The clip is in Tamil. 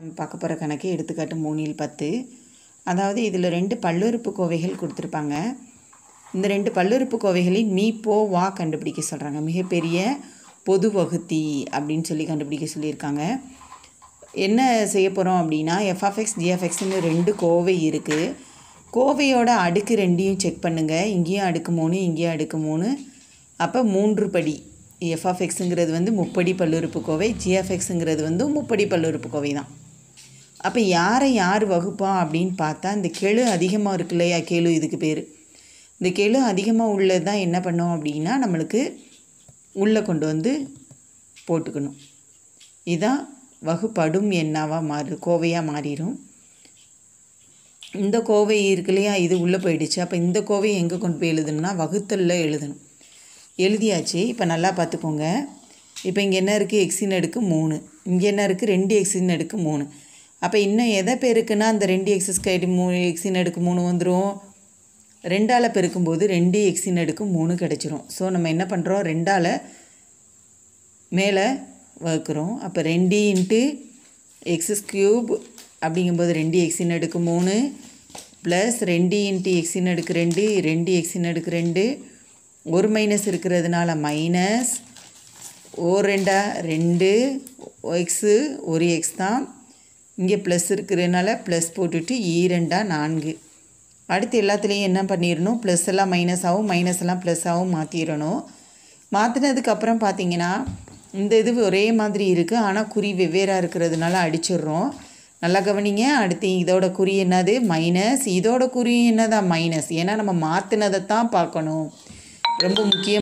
நம்ம பார்க்க போகிற கணக்கு எடுத்துக்காட்டு மூணில் பத்து அதாவது இதில் ரெண்டு பல்லுறுப்பு கோவைகள் கொடுத்துருப்பாங்க இந்த ரெண்டு பல்லுறுப்பு கோவைகளின் மீ போ வா கண்டுபிடிக்க சொல்கிறாங்க மிகப்பெரிய பொது வகுத்தி அப்படின்னு சொல்லி கண்டுபிடிக்க சொல்லியிருக்காங்க என்ன செய்ய போகிறோம் அப்படின்னா எஃப்ஆஃப்எக்ஸ் ஜிஎஃப்எக்ஸ்னு ரெண்டு கோவை இருக்குது கோவையோட அடுக்கு ரெண்டையும் செக் பண்ணுங்கள் இங்கேயும் அடுக்கு மூணு இங்கேயும் அடுக்கு மூணு அப்போ மூன்று படி எஃப்ஆஃப்எக்ஸுங்கிறது வந்து முப்படி பல்லுறுப்பு கோவை ஜிஎஃப்எக்ஸுங்கிறது வந்து முப்படி பல்லுறுப்பு கோவை தான் அப்போ யாரை யார் வகுப்பா அப்படின்னு பார்த்தா இந்த கெழு அதிகமாக இருக்கு இல்லையா கெழு இதுக்கு பேர் இந்த கெழு அதிகமாக உள்ளது தான் என்ன பண்ணோம் அப்படின்னா நம்மளுக்கு உள்ளே கொண்டு வந்து போட்டுக்கணும் இதான் வகுப்படும் எண்ணாவாக மாறு கோவையாக மாறிடும் இந்த கோவை இருக்கு இல்லையா இது உள்ளே போயிடுச்சு அப்போ இந்த கோவையை எங்கே கொண்டு போய் எழுதணும்னா வகுத்தலில் எழுதணும் எழுதியாச்சு இப்போ நல்லா பார்த்துக்கோங்க இப்போ இங்கே என்ன இருக்குது எக்ஸின் அடுக்கு மூணு இங்கே என்ன இருக்குது ரெண்டு எக்ஸின் அடுக்கு மூணு அப்போ இன்னும் எதை பேருக்குன்னா அந்த ரெண்டு எக்ஸஸ் ஸ்கொயர் மூணு எக்ஸின் அடுக்கு மூணு வந்துடும் ரெண்டால் பெருக்கும்போது ரெண்டு எக்ஸின் அடுக்கு மூணு கிடச்சிரும் ஸோ நம்ம என்ன பண்ணுறோம் ரெண்டால் மேலே வகுக்கிறோம் அப்போ ரெண்டு இன்ட்டு எக்ஸஸ் க்யூப் அப்படிங்கும்போது ரெண்டு எக்ஸின் அடுக்கு மூணு ப்ளஸ் ரெண்டு இன்ட்டு எக்ஸின் அடுக்கு ரெண்டு ரெண்டு எக்ஸின் அடுக்கு ரெண்டு ஒரு மைனஸ் இருக்கிறதுனால மைனஸ் ஓ ரெண்டா ரெண்டு எக்ஸு ஒரு எக்ஸ் தான் இங்கே ப்ளஸ் இருக்கிறதுனால ப்ளஸ் போட்டுட்டு ஈ ரெண்டா நான்கு அடுத்து எல்லாத்துலேயும் என்ன பண்ணிடணும் ப்ளஸ் எல்லாம் மைனஸ் ஆகும் மைனஸ் எல்லாம் ப்ளஸ் ஆகும் மாற்றிடணும் மாற்றினதுக்கப்புறம் பார்த்தீங்கன்னா இந்த இது ஒரே மாதிரி இருக்குது ஆனால் குறி வெவ்வேறாக இருக்கிறதுனால அடிச்சிடுறோம் நல்லா கவனிங்க அடுத்து இதோட குறி என்னது மைனஸ் இதோட குறி என்னதான் மைனஸ் ஏன்னா நம்ம மாற்றினதை தான் பார்க்கணும் ரொம்ப முக்கியம்